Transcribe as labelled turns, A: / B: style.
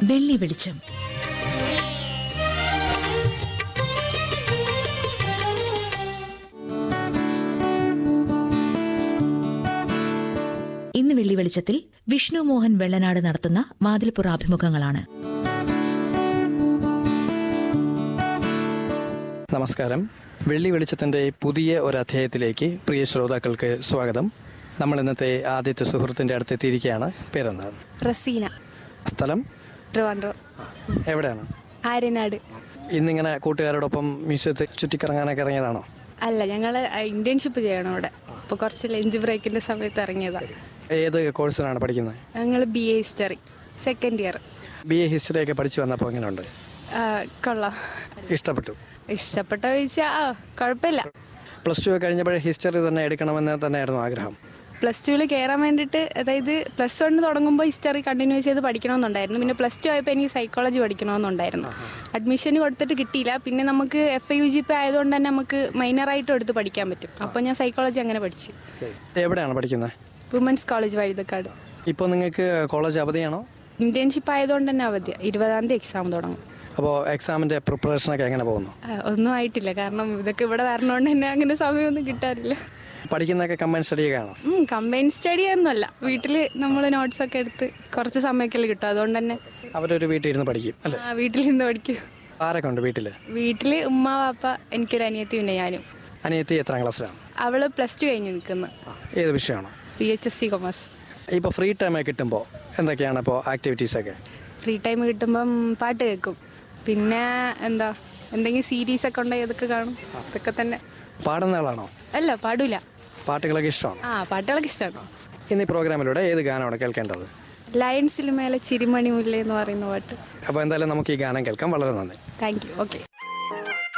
A: വെള്ളി വെളിച്ചം ഇന്ന് വെള്ളി വെളിച്ചത്തിൽ വിഷ്ണു മോഹൻ വെള്ളനാട് നടത്തുന്ന വാതിൽപ്പുറ അഭിമുഖങ്ങളാണ്
B: നമസ്കാരം വെള്ളി വെളിച്ചത്തിൻ്റെ പുതിയ ഒരു അധ്യായത്തിലേക്ക് പ്രിയ ശ്രോതാക്കൾക്ക് സ്വാഗതം നമ്മൾ ഇന്നത്തെ ആദ്യത്തെ സുഹൃത്തിൻ്റെ അടുത്ത് എത്തിയിരിക്കുകയാണ് പേരെന്താണ്
C: റസീന
B: സ്ഥലം
C: ട്രിവാൻഡ്രം
B: എവിടെയാണ്
C: ആര്യനാട്
B: ഇന്നിങ്ങനെ കൂട്ടുകാരോടൊപ്പം മ്യൂസിയത്തിൽ ചുറ്റിക്കറങ്ങാനൊക്കെ ഇറങ്ങിയതാണോ
C: അല്ല ഞങ്ങൾ ഇന്റേൺഷിപ്പ് ചെയ്യണം ഇവിടെ അപ്പോൾ കുറച്ച് ലഞ്ച് ബ്രേക്കിന്റെ സമയത്ത് ഇറങ്ങിയതാണ്
B: ഏത് കോഴ്സിനാണ് പഠിക്കുന്നത്
C: ഞങ്ങൾ B A history second year
B: B A ഹിസ്റ്ററിയൊക്കെ പഠിച്ചു വന്നപ്പോൾ എങ്ങനെയുണ്ട്
C: കൊള്ളാം
B: ഇഷ്ടപ്പെട്ടു
C: ഇഷ്ടപ്പെട്ടോ ചോദിച്ചാൽ ആ കുഴപ്പമില്ല
B: പ്ലസ് ടു കഴിഞ്ഞപ്പോഴേ ഹിസ്റ്ററി തന്നെ എടുക്കണമെന്ന് തന്നെയായിരുന്നു ആഗ്രഹം
C: പ്ലസ് ടുവിൽ കയറാൻ വേണ്ടിയിട്ട് അതായത് പ്ലസ് വൺ തുടങ്ങുമ്പോൾ ഹിസ്റ്ററി കണ്ടിന്യൂ ചെയ്ത് പഠിക്കണമെന്നുണ്ടായിരുന്നു പിന്നെ പ്ലസ് ടു ആയപ്പോൾ എനിക്ക് സൈക്കോളജി പഠിക്കണമെന്നുണ്ടായിരുന്നു അഡ്മിഷൻ കൊടുത്തിട്ട് കിട്ടിയില്ല പിന്നെ നമുക്ക് F I U G P ആയതുകൊണ്ട് തന്നെ നമുക്ക് മൈനറായിട്ടും എടുത്ത് പഠിക്കാൻ പറ്റും അപ്പോൾ ഞാൻ സൈക്കോളജി അങ്ങനെ പഠിച്ചു
B: എവിടെയാണ് പഠിക്കുന്നത്
C: വുമൻസ് കോളേജ് വഴുതക്കാട്
B: ഇപ്പോൾ നിങ്ങൾക്ക് കോളേജ് അവധിയാണോ
C: ഇന്റേൺഷിപ്പ് ആയതുകൊണ്ട് തന്നെ അവധി ഇരുപതാം തീയതി എക്സാം തുടങ്ങും
B: അപ്പോൾ എക്സാമിൻ്റെ പ്രിപ്പറേഷനൊക്കെ എങ്ങനെ പോകുന്നു
C: ആ, ഒന്നും ആയിട്ടില്ല കാരണം ഇതൊക്കെ ഇവിടെ വരണോണ്ട് തന്നെ അങ്ങനെ സമയമൊന്നും കിട്ടാറില്ല
B: പഠിക്കുന്നതൊക്കെ കമ്പൈൻ സ്റ്റഡിയൊക്കെ ആണോ
C: കമ്പൈൻ സ്റ്റഡി ഒന്നുമല്ല വീട്ടിൽ നമ്മൾ നോട്ട്സ് ഒക്കെ എടുത്ത് കുറച്ച് സമയമൊക്കെ കിട്ടും അതുകൊണ്ട് തന്നെ
B: അവരൊരു വീട്ടിൽ ഇരുന്ന് പഠിക്കും അല്ലേ
C: ആ, വീട്ടിൽ നിന്ന് പഠിക്കും
B: ആരൊക്കെ ഉണ്ട് വീട്ടിൽ
C: വീട്ടിൽ ഉമ്മ വാപ്പ എനിക്കൊരു അനിയത്തി പിന്നെ ഞാനും
B: അനിയത്തി എത്രാം ക്ലാസ്സിലാണ്
C: അവള് പ്ലസ് ടു കഴിഞ്ഞ് നിൽക്കുന്നു
B: ഏത് വിഷയമാണോ
C: P H S C commerce
B: ഇപ്പോൾ ഫ്രീ ടൈം കിട്ടുമ്പോൾ എന്തൊക്കെയാണ് ഇപ്പോൾ ആക്ടിവിറ്റീസൊക്കെ
C: ഫ്രീ ടൈം കിട്ടുമ്പം പാട്ട് കേൾക്കും പിന്നെ എന്താ എന്തെങ്കിലും സീരീസ് ഒക്കെ ഉണ്ടെങ്കിൽ അതൊക്കെ കാണും അതൊക്കെ തന്നെ
B: പാടുന്ന ആളാണോ
C: അല്ല പാടൂല
B: പാട്ടുകളൊക്കെ ഇഷ്ടമാണ്
C: ആ പാട്ടുകളൊക്കെ ഇഷ്ടമാണോ
B: ഇന്ന് ഈ പ്രോഗ്രാമിലൂടെ ഏത് ഗാനമാണ് കേൾക്കേണ്ടത്
C: ലയൺസിൽ മേലെ ചിരിമണി മുല്ല എന്ന് പറയുന്ന പാട്ട്
B: അപ്പോൾ എന്തായാലും നമുക്ക് ഈ ഗാനം കേൾക്കാം വളരെ നന്ദി
C: താങ്ക് യു ഓക്കെ